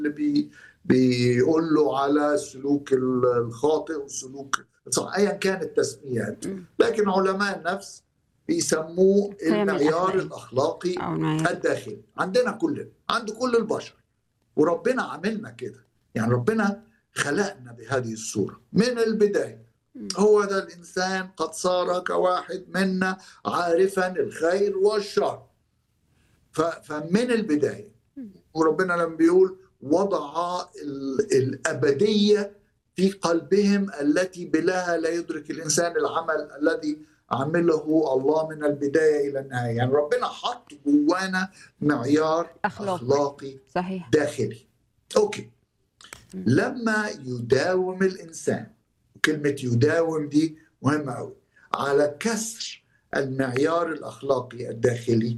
اللي بي بيقول له على السلوك الخاطئ والسلوك صح ايا كانت التسميات مم. لكن علماء النفس بيسموه القيم المعيار الأخلاقية. الاخلاقي أو المعيار. الداخلي عندنا كلنا عند كل البشر وربنا عاملنا كده يعني ربنا خلقنا بهذه الصورة من البداية مم. هو ده الإنسان قد صار كواحد منا عارفا الخير والشر ف- فمن البداية وربنا لما بيقول وضع ال- الأبدية في قلبهم التي بلاها لا يدرك الإنسان العمل الذي عمله الله من البداية إلى النهاية يعني ربنا حط جوانا معيار أخلاقي. أخلاقي صحيح داخلي اوكي مم. لما يداوم الانسان كلمه يداوم دي مهمه قوي على كسر المعيار الاخلاقي الداخلي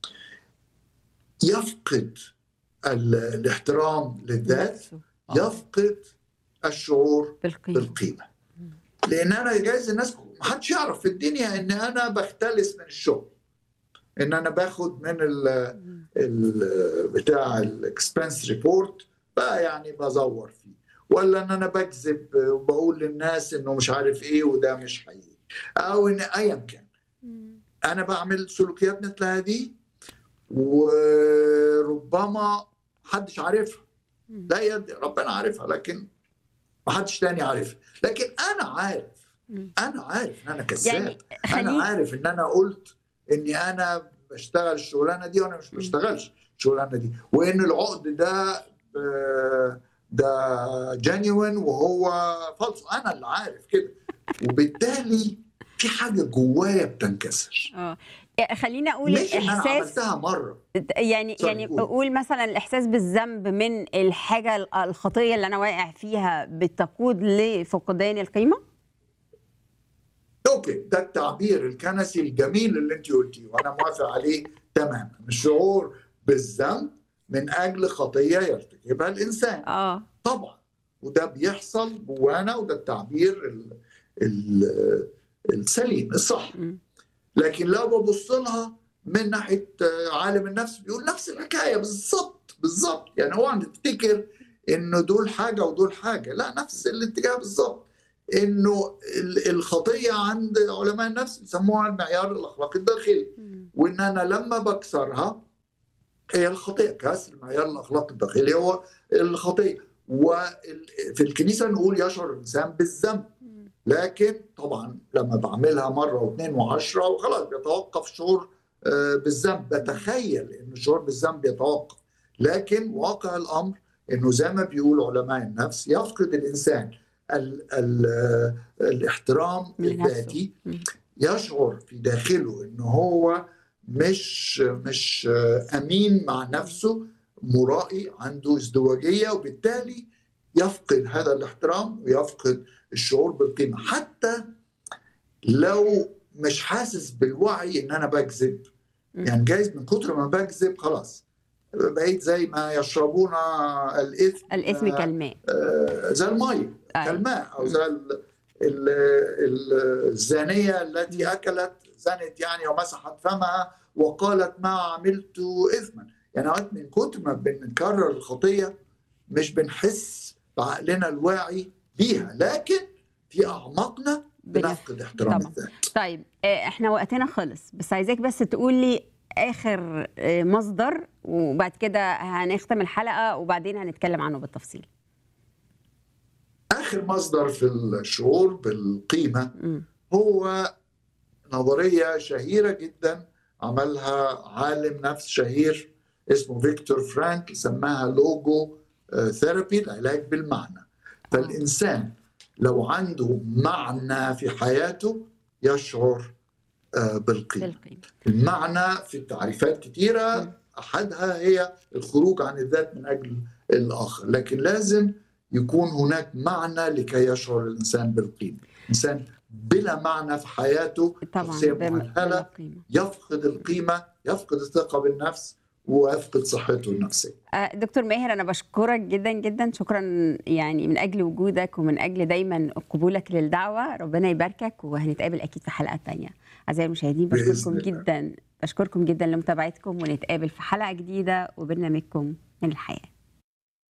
يفقد ال- الاحترام للذات نفسه. آه. يفقد الشعور بالقيمة بالقيمه لان انا جايز الناس ما حدش يعرف في الدنيا ان انا بختلس من الشغل ان انا باخد من ال مم. ال- بتاع الاكسبنس ريبورت بقى يعني بزور فيه ولا ان انا بكذب وبقول للناس انه مش عارف ايه وده مش حقيقي او ان ايا كان مم. انا بعمل سلوكيات مثل هذه وربما محدش عارفها مم. لا يد ربنا عارفها لكن محدش تاني عارفها لكن انا عارف مم. انا عارف ان انا كذاب يعني انا خليني عارف ان انا قلت اني انا بشتغل الشغلانه دي وانا مش مم. بشتغلش الشغلانه دي وان العقد ده آه، ده جينيوين وهو فالص انا اللي عارف كده وبالتالي في حاجه جوايا بتنكسر اه خليني اقول مش ان انا الاحساس عملتها مره يعني سوري، يعني قول. اقول مثلا الاحساس بالذنب من الحاجه الخطيه اللي انا واقع فيها بتقود لفقدان القيمه اوكي ده التعبير الكنسي الجميل اللي انت قلتيه وانا موافق عليه تماما الشعور بالذنب من اجل خطيه يرتكبها الانسان اه طبعا وده بيحصل جوانا وده التعبير ال ال السليم الصح مم. لكن لو ببص لها من ناحيه آه، عالم النفس بيقول نفس الحكايه بالظبط بالظبط يعني هو نفتكر انه دول حاجه ودول حاجه لا نفس الاتجاه بالظبط انه ال- الخطيه عند علماء النفس بيسموها المعيار الاخلاقي الداخلي مم. وان انا لما بكسرها هي الخطيه كسر المعيار الاخلاقي الداخلي هو الخطيه وفي الكنيسه نقول يشعر الانسان بالذنب مم. لكن طبعا لما بعملها مره واثنين وعشرة وخلاص بيتوقف الشعور آه، بالذنب بتخيل ان الشعور بالذنب يتوقف لكن واقع الامر انه زي ما بيقول علماء النفس يفقد الانسان ال ال آه، الاحترام لنفسه. الذاتي مم. يشعر في داخله انه هو مش مش آه، امين مع نفسه مرائي عنده ازدواجيه وبالتالي يفقد هذا الاحترام ويفقد الشعور بالقيمه حتى لو مش حاسس بالوعي ان انا بكذب مم. يعني جايز من كتر ما بكذب خلاص بقيت زي ما يشربون الاثم الاثم آه، كالماء آه، زي المي أيوة. كالماء او مم. زي ال- ال- ال- الزانيه التي اكلت زنت يعني ومسحت فمها وقالت ما عملت اثما يعني اوقات من كتر ما بنكرر الخطيه مش بنحس بعقلنا الواعي بيها لكن في اعماقنا بنف- بنفقد احترام طبعا. الذات طيب آه، احنا وقتنا خلص بس عايزاك بس تقول لي اخر آه، مصدر وبعد كده هنختم الحلقه وبعدين هنتكلم عنه بالتفصيل اخر مصدر في الشعور بالقيمه مم. هو نظريه شهيره جدا عملها عالم نفس شهير اسمه فيكتور فرانك سماها لوجو آه، ثيرابي العلاج بالمعنى فالانسان لو عنده معنى في حياته يشعر آه، بالقيمه بالقيمه المعنى في التعريفات مم. كثيره احدها هي الخروج عن الذات من اجل الاخر لكن لازم يكون هناك معنى لكي يشعر الانسان بالقيمه انسان بلا معنى في حياته طبعا شخصيه بم- مؤهله بالقيمه يفقد القيمه يفقد الثقه بالنفس ويفقد صحته النفسيه آه، دكتور ماهر انا بشكرك جدا جدا شكرا يعني من اجل وجودك ومن اجل دايما قبولك للدعوه ربنا يباركك وهنتقابل اكيد في حلقات تانية اعزائي المشاهدين بإذن بشكركم الله. جدا بشكركم جدا لمتابعتكم ونتقابل في حلقه جديده وبرنامجكم من الحياه